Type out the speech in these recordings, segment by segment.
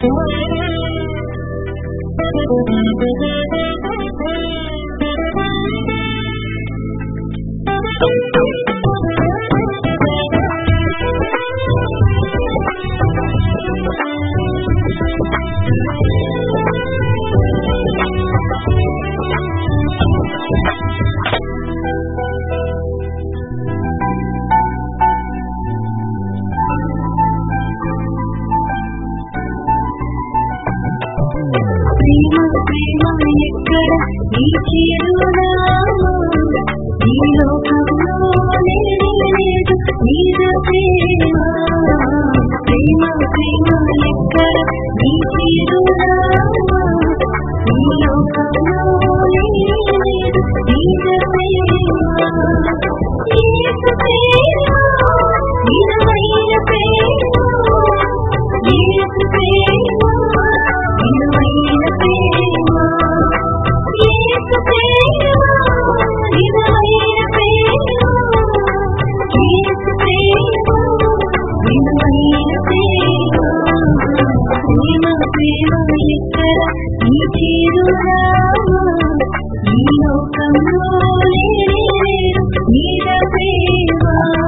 ప్రేమ ప్రేమ ఎక్కడ నీ చిరునామా ఈ లోకంలో లేనే లేదు నీద ప్రేమ ప్రేమ ప్రేమ ఎక్కడ నీ చిరునామా ఈ లోకంలో లేనే లేదు నీద ప్రేమ యేసు ప్రేమ నిజమైన ప్రేమ యేసు ప్రేమ నిజమైన ప్రేమ యేసు ప్రేమ నిజమైన ప్రేమ యేసు ప్రేమ నిజమైన ప్రేమ ప్రేమ ప్రేమ ఎక్కడ నీ చిరునామా ఈ లోకంలో లేనే లేదు నీద ప్రేమ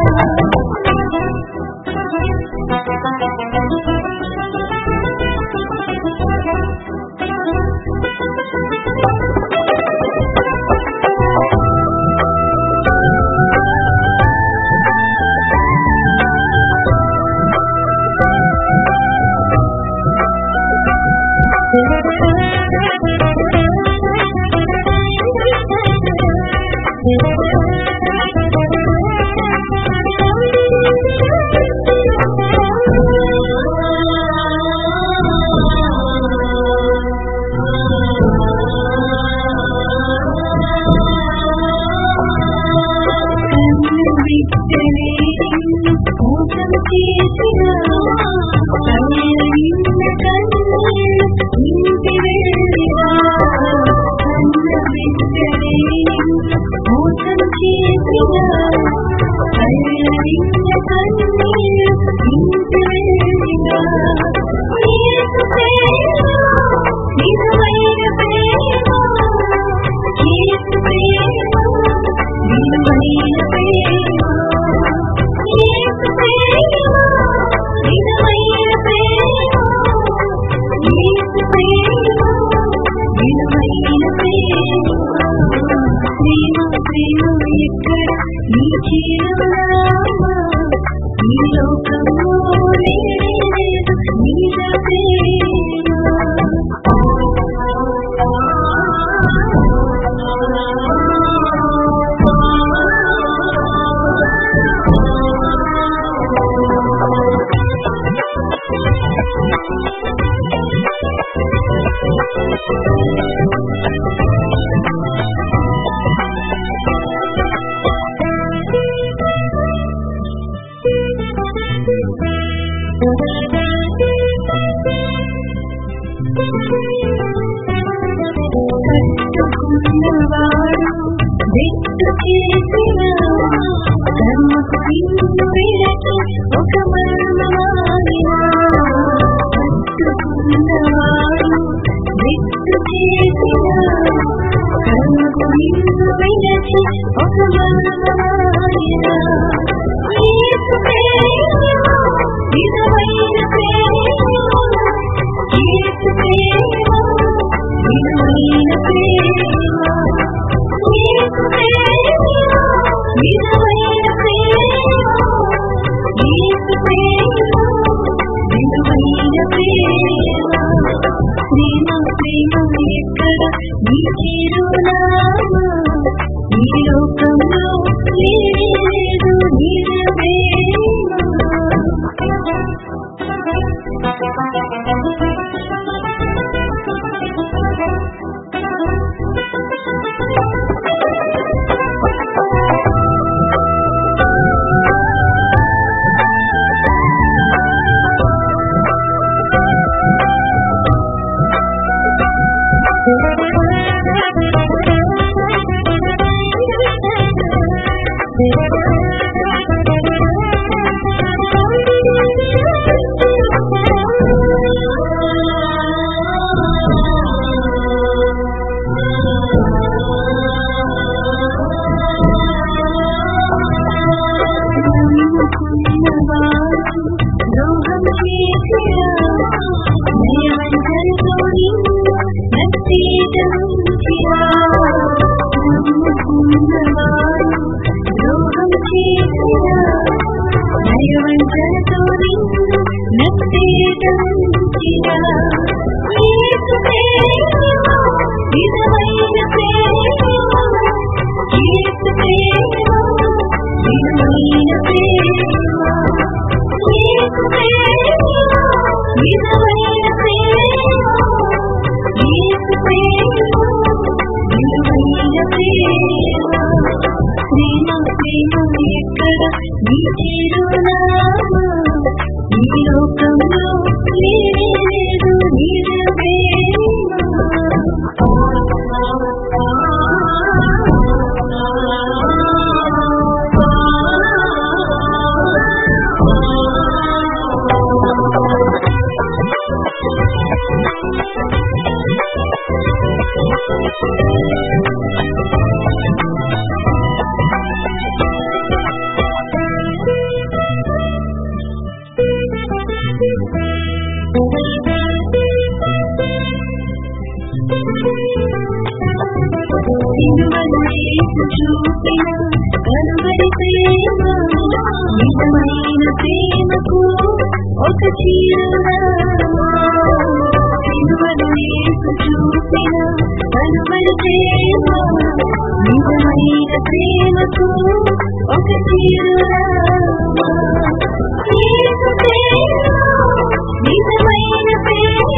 మోసం చేసిన కన్నీళ్ళ కన్నీళ్ళు ఇంటి వెళ్ళినా కన్న బిడ్డలే మోసం చేసిన కన్నీళ్ళ కన్నీళ్ళు ఇంటి వెళ్ళినా యేసు ప్రేమ నిజమైన ప్రేమ యేసు ప్రేమ నిజమైన ప్రేమ యేసు ప్రేమ నిజమైన ప్రేమ యేసు ప్రేమ నిజమైన ప్రేమ ప్రేమ ప్రేమ ఎక్కడ నీ చిరునామా ఈ లోకంలో లేనే లేదు నీద కట్టుకున్నవాడు దిక్కు చేసిన కర్మకు నిన్ను విడచి ఒక మరణమాడిన కట్టుకున్నవాడు దిక్కు చేసిన కర్మకు నిన్ను విడచి ఒక మరణమాడిన యేసు ప్రేమ నిజమైన ప్రేమ యేసు ప్రేమ నిజమైన ప్రేమ యేసు ప్రేమ నిజమైన ప్రేమ యేసు ప్రేమ నిజమైన ప్రేమ ప్రేమ ప్రేమ ఎక్కడ నీ చిరునామా ఈ లోకంలో లేనే లేదు నీద ప్రేమ నీ చిరునామా ఈ లోకంలో లేనే లేదు నీదే సినిమలేసు చూపిన కనుగరి ప్రేమ నిజమైన ప్రేమకు ఒక చిరునామా సినిమలేసు చూపిన కనుగరి ప్రేమ నిజమైన ప్రేమకు ఒక చిరునామా యేసు ప్రేమ నిజమైన ప్రేమ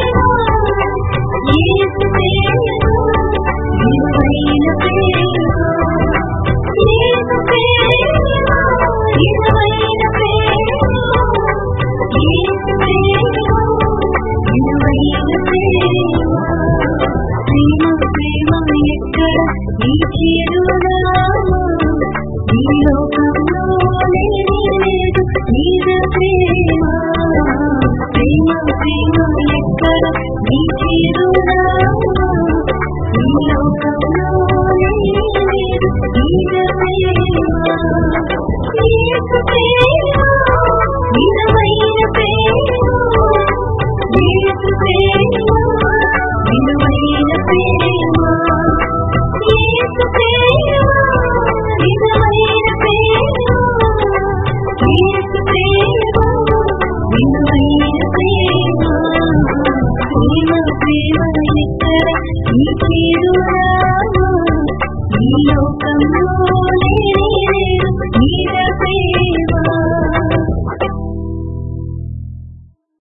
యేసు ప్రేమ నిజమైన ప్రేమ యేసు ప్రేమ నిజమైన ప్రేమ యేసు ప్రేమ నిజమైన ప్రేమ ప్రేమ ప్రేమ ఎక్కడ నీ చిరునామా ఈ లోకంలో లేనే లేదు నీద ప్రేమ ప్రేమ ప్రేమ ఎక్కడ నీ చిరునామా ఈ లోకంలో లేనే లేదు నీద ప్రేమ యేసు ప్రేమ నిజమైన ప్రేమ యేసు ప్రేమ నిజమైన ప్రేమ యేసు ప్రేమ నిజమైన ప్రేమ యేసు ప్రేమ నిజమైన ప్రేమ ప్రేమ ప్రేమ ఎక్కడ నీ చిరునామా ఈ లోకంలో లేనే లేదు నీద ప్రేమ